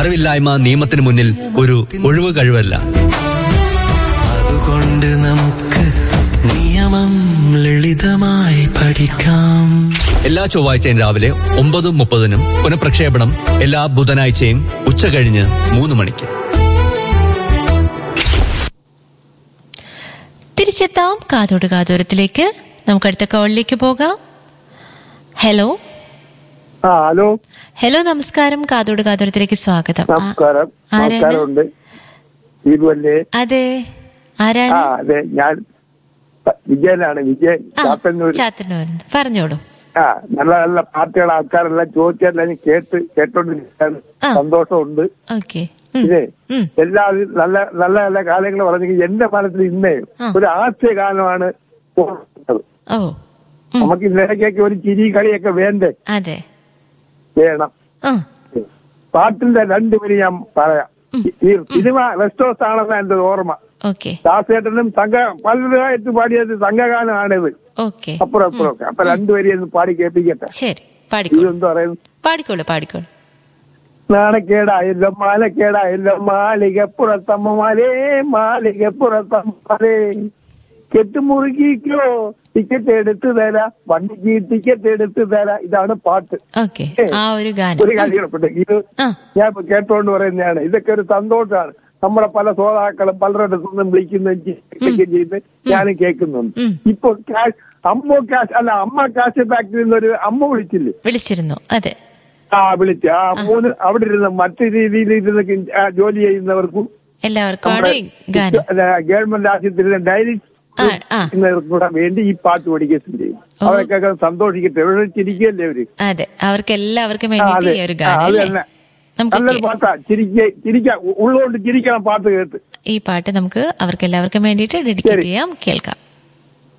അറിവില്ലായ്മ നിയമത്തിന് മുന്നിൽ ഒരു ഒഴിവ് കഴിവല്ല അതുകൊണ്ട് നമുക്ക് നിയമം ലളിതമായി പഠിക്കാം എല്ലാ ചൊവ്വാഴ്ചയും രാവിലെ ഒമ്പത് മുപ്പതിനും പുനഃപ്രക്ഷേപണം എല്ലാ ബുധനാഴ്ചയും ഉച്ച കഴിഞ്ഞ് മൂന്ന് മണിക്ക് തിരിച്ചെത്താം കാതോട് കാതോരത്തിലേക്ക് നമുക്ക് അടുത്ത കോളിലേക്ക് പോകാം ഹലോ ആ ഹലോ ഹലോ നമസ്കാരം കാതോട് കാതോരത്തിലേക്ക് സ്വാഗതം ആ, നമസ്കാരം ആരാണ് നമസ്കാരമുണ്ട് ദീപുവല്ലേ അതെ ആ ആരാണ് അതെ ഞാൻ വിജയനാണ് വിജയൻ ആ ചാത്തന്നൂർ ചാത്തന്നൂർ പറഞ്ഞോളൂ ആ നല്ല നല്ല പാർട്ടികൾ ആൾക്കാരെല്ലാം ചോദിച്ചെല്ലാം ഞാൻ കേട്ട് കേട്ടോണ്ടിരിക്കാണ് ആ. സന്തോഷമുണ്ട് ഓക്കെ ഇതേ എല്ലാ നല്ല നല്ല നല്ല കാര്യങ്ങൾ പറഞ്ഞെങ്കിൽ എന്റെ മനസ്സിൽ ഇന്നേ ആ. ഒരു ആശയ ഗാനമാണ് ഓർക്കുന്നത് ഓ ഉം, നമുക്ക് ഇന്നലേക്കൊക്കെ ഒരു ചിരി കളിയൊക്കെ വേണ്ടേ അതെ വേണം ആ പാട്ടിന്റെ രണ്ടുപേരും ഞാൻ പറയാം ഈ സിനിമ റെസ്റ്റോസ് ആണെന്ന് എന്റെ ഓർമ്മ ഓക്കെ ദാസേട്ടനും സംഘ പലരുമായിട്ട് പാടിയത് സംഘഗാനമാണിത് ഓക്കെ അപ്പുറം അപ്പുറം ഒക്കെ അപ്പൊ രണ്ടുപേരെയും ഒന്ന് പാടി കേൾപ്പിക്കട്ടെ ശരി പാടിക്കോളൂ ഇതെന്താ പറയുന്നത് പാടിക്കോളൂ പാടിക്കോളൂ നാണക്കേടായല്ലോ മാലക്കേടായല്ലോ മാളികപ്പുറത്തമ്മമാരേ മാളികപ്പുറത്തമ്മമാരേ കെട്ടുമുറുകിക്കോ ടിക്കറ്റ് എടുത്തു തരാം വണ്ടിക്ക് ടിക്കറ്റ് എടുത്തു തരാം ഇതാണ് പാട്ട് ഓക്കെ ആ ഒരു ഗാനം ഒരു കാര്യപ്പെട്ട് ഇത് ആ ഞാൻ ഇപ്പൊ കേട്ടോണ്ട് പറയുന്നതാണ് ഇതൊക്കെ ഒരു സന്തോഷമാണ് നമ്മുടെ പല ശ്രോതാക്കളും പലരുടെ നിന്നും വിളിക്കുകയും കേൾക്കുകയും ചെയ്ത് ഞാനും കേൾക്കുന്നുണ്ട് ഉം. ഇപ്പൊ കാശ് അമ്മ കാശ് അല്ല അമ്മ കാശ് ഫാക്ടറിയിൽ നിന്ന് ഒരു അമ്മ വിളിച്ചില്ലേ വിളിച്ചിരുന്നു അതെ ആ വിളിച്ച് ആ മൂന്ന് അവിടെ ഇരുന്ന് മറ്റു രീതിയിൽ ഇരുന്ന് കി- ആ, ജോലി ചെയ്യുന്നവർക്കും എല്ലാവർക്കും ആണ് ഈ ഗാനം അല്ല, ഗവൺമെന്റ് ആശുപത്രിയിലെ ഡയറി ആ ആ ചെയ്യുന്നവർക്കും കൂടെ വേണ്ടി ഈ പാട്ട് പഠിക്കുകയും ചെയ്യും ഓ. അവരൊക്കെ സന്തോഷിക്കട്ടെ എവിടെ ചിരിക്കല്ലേ അവര് അതെ അവർക്ക് എല്ലാവർക്കും ആ, വേണ്ടിയിട്ട് അതെ. ഈ ഒരു ആ, ഗാനം അത് അല്ലേ തന്നെ. നമുക്ക് നല്ലൊരു കേ- പാട്ടാ ചിരിക്ക ചിരിക്കാം ഉ- ഉള്ളോണ്ട് ചിരിക്കണം പാട്ട് കേട്ട് ഈ പാട്ട് നമുക്ക് അവർക്ക് എല്ലാവർക്കും വേണ്ടിയിട്ട് ഡെഡിക്കേറ്റ് ശരി. ചെയ്യാം കേൾക്കാം